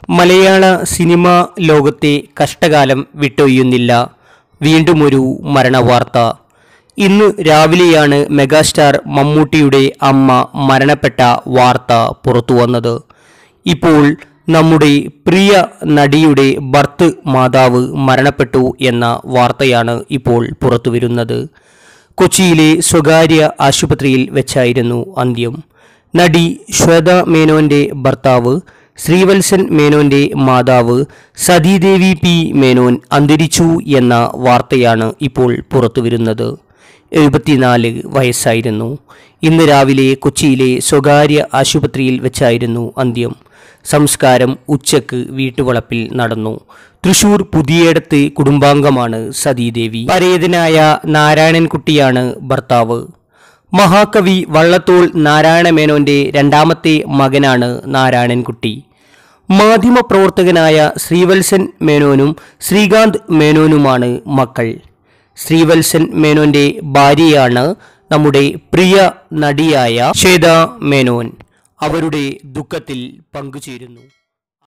മലയാള സിനിമ ലോകത്തെ കഷ്ടകാലം വിട്ടൊഴിയുന്നില്ല വീണ്ടുമൊരു മരണവാർത്ത ഇന്ന് രാവിലെയാണ് മെഗാസ്റ്റാർ മമ്മൂട്ടിയുടെ അമ്മ മരണപ്പെട്ട വാർത്ത പുറത്തു വന്നത് ഇപ്പോൾ നമ്മുടെ പ്രിയ നടിയുടെ ഭർത്ത് മാതാവ് മരണപ്പെട്ടു എന്ന വാർത്തയാണ് ഇപ്പോൾ പുറത്തുവരുന്നത് കൊച്ചിയിലെ സ്വകാര്യ ആശുപത്രിയിൽ വെച്ചായിരുന്നു അന്ത്യം നടി ശ്വേത മേനോന്റെ ഭർത്താവ് ശ്രീവത്സൻ മേനോന്റെ മാതാവ് സതീദേവി പി മേനോൻ അന്തരിച്ചു എന്ന വാർത്തയാണ് ഇപ്പോൾ പുറത്തുവരുന്നത് എഴുപത്തിനാല് വയസ്സായിരുന്നു ഇന്ന് രാവിലെ കൊച്ചിയിലെ സ്വകാര്യ ആശുപത്രിയിൽ വെച്ചായിരുന്നു അന്ത്യം സംസ്കാരം ഉച്ചക്ക് വീട്ടുവളപ്പിൽ നടന്നു തൃശൂർ പുതിയടത്ത് കുടുംബാംഗമാണ് സതീദേവി പരേതനായ നാരായണൻകുട്ടിയാണ് ഭർത്താവ് മഹാകവി വള്ളത്തോൾ നാരായണ മേനോന്റെ രണ്ടാമത്തെ മകനാണ് നാരായണൻകുട്ടി മാധ്യമപ്രവർത്തകനായ ശ്രീവത്സൻ മേനോനും ശ്രീകാന്ത് മേനോനുമാണ് മക്കൾ ശ്രീവത്സൻ മേനോന്റെ ഭാര്യയാണ് നമ്മുടെ പ്രിയ നടിയായ ശ്വേത മേനോൻ അവരുടെ ദുഃഖത്തിൽ പങ്കുചേരുന്നു